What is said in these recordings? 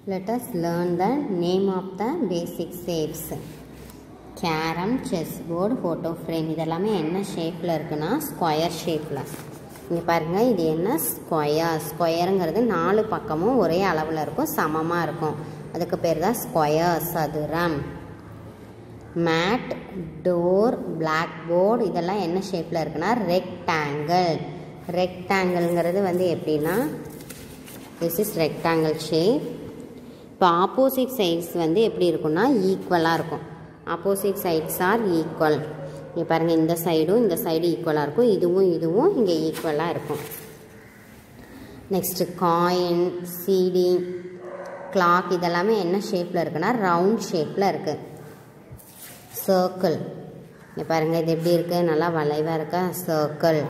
Let us learn the name of the basic shapes. Carrom chess board photo frame இதெல்லாமே என்ன ஷேப்பில் இருக்குன்னா square ஷேப்பில் இங்கே பாருங்கள் இது என்ன ஸ்கொயர் ஸ்கொயருங்கிறது நாலு பக்கமும் ஒரே அளவில் இருக்கும் சமமாக இருக்கும் அதுக்கு பேர் தான் ஸ்கொயர் சதுரம் மேட் டோர் பிளாக் போர்டு இதெல்லாம் என்ன ஷேப்பில் இருக்குன்னா ரெக்டாங்கிள் ரெக்டாங்கிள்ங்கிறது வந்து எப்படின்னா திஸ் இஸ் ரெக்டாங்கிள் ஷேப் இப்போ ஆப்போசிட் சைட்ஸ் வந்து எப்படி இருக்கும்னா ஈக்குவலாக இருக்கும் ஆப்போசிட் சைட்ஸ் ஆர் ஈக்குவல் இங்கே பாருங்கள் இந்த சைடும் இந்த சைடு ஈக்குவலாக இருக்கும் இதுவும் இதுவும் இங்கே ஈக்குவலாக இருக்கும் நெக்ஸ்ட்டு காயின் சீடி கிளாக் இதெல்லாமே என்ன ஷேப்பில் இருக்குன்னா ரவுண்ட் ஷேப்பில் இருக்குது சர்க்கிள் இங்கே பாருங்கள் இது எப்படி இருக்குது நல்லா வளைவாக இருக்கா சர்க்கிள்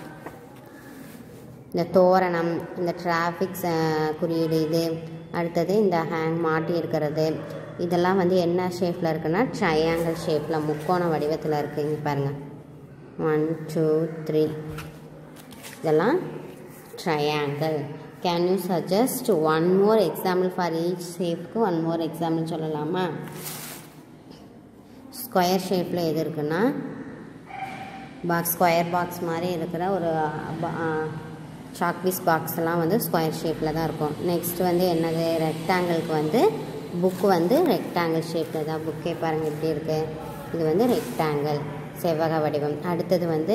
இந்த தோரணம் இந்த டிராஃபிக் குறியீடு இது அடுத்தது இந்த ஹேங் மாட்டி இருக்கிறது இதெல்லாம் வந்து என்ன ஷேப்பில் இருக்குன்னா ட்ரையாங்கிள் ஷேப்பில் முக்கோண வடிவத்தில் இருக்குது இங்கே பாருங்கள் ஒன் டூ த்ரீ இதெல்லாம் triangle can you suggest one more example for each ஷேப்க்கு ஒன் மோர் எக்ஸாம்பிள் சொல்லலாமா ஸ்கொயர் ஷேப்பில் எது இருக்குன்னா பாக்ஸ் ஸ்கொயர் பாக்ஸ் மாதிரி இருக்கிற ஒரு சாக்பீஸ் பாக்ஸ் எல்லாம் வந்து ஸ்கொயர் ஷேப்பில் தான் இருக்கும் நெக்ஸ்ட் வந்து என்னது ரெக்டாங்கிளுக்கு வந்து புக்கு வந்து ரெக்டாங்கிள் ஷேப்பில் தான் புக்கே பாருங்கள் எப்படி இருக்குது இது வந்து ரெக்டாங்கிள் செவ்வக வடிவம் அடுத்தது வந்து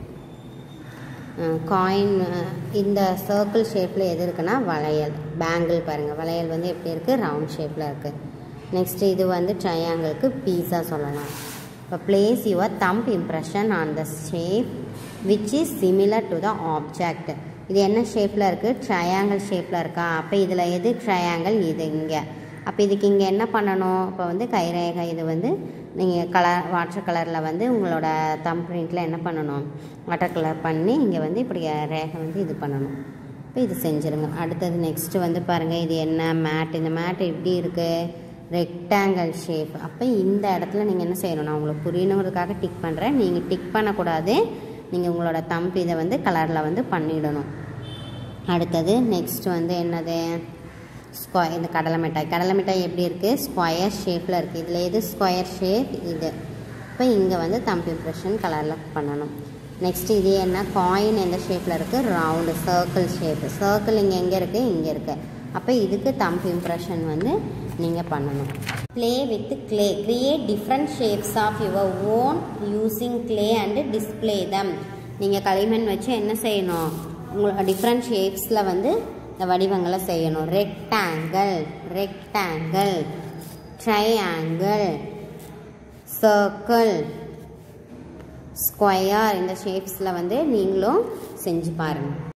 காயின் இந்த சர்க்கிள் ஷேப்பில் எது இருக்குன்னா வளையல் பேங்கிள் பாருங்கள் வளையல் வந்து எப்படி இருக்குது ரவுண்ட் ஷேப்பில் இருக்குது நெக்ஸ்ட்டு இது வந்து ட்ரையாங்கிளுக்கு பீஸா சொல்லலாம் இப்போ place your thumb impression on the shape which is similar to the object இது என்ன ஷேப்பில் இருக்குது ட்ரையாங்கிள் ஷேப்பில் இருக்கா அப்போ இதில் எது ட்ரையாங்கிள் இது இங்கே அப்போ இதுக்கு இங்கே என்ன பண்ணணும் இப்போ வந்து கைரேகை இது வந்து நீங்கள் கலர் வாட்டர் கலரில் வந்து உங்களோட தம் பிரிண்டில் என்ன பண்ணணும் வாட்டர் கலர் பண்ணி இங்கே வந்து இப்படி ரேகை வந்து இது பண்ணணும் இப்போ இது செஞ்சுருங்க அடுத்தது நெக்ஸ்ட்டு வந்து பாருங்கள் இது என்ன மேட் இந்த மேட் எப்படி இருக்குது ரெக்டாங்கிள் ஷேப் அப்போ இந்த இடத்துல நீங்கள் என்ன செய்யணும் நான் உங்களுக்கு புரியணுங்கிறதுக்காக டிக் பண்ணுறேன் நீங்கள் டிக் பண்ணக்கூடாது நீங்கள் உங்களோட தம்ப் இதை வந்து கலரில் வந்து பண்ணிடணும் அடுத்தது நெக்ஸ்ட் வந்து என்னது ஸ்கொயர் இந்த கடலை மிட்டாய் கடலை மிட்டாய் எப்படி இருக்குது ஸ்கொயர் ஷேப்பில் இருக்குது இதில் எது ஸ்கொயர் ஷேப் இது இப்போ இங்கே வந்து தம்ப் இம்ப்ரெஷன் கலரில் பண்ணணும் நெக்ஸ்ட் இது என்ன காயின் எந்த ஷேப்பில் இருக்குது ரவுண்டு சர்க்கிள் ஷேப்பு சர்க்கிள் இங்கே எங்கே இருக்குது இங்கே இருக்குது அப்போ இதுக்கு தம்ப் இம்ப்ரெஷன் வந்து நீங்கள் பண்ணணும் play with clay create different shapes of your own using clay and display them நீங்கள் களிமண் வச்சு என்ன செய்யணும் உங்களோட டிஃப்ரெண்ட் ஷேப்ஸில் வந்து இந்த வடிவங்களை செய்யணும் rectangle rectangle triangle circle square இந்த ஷேப்ஸில் வந்து நீங்களும் செஞ்சு பாருங்கள்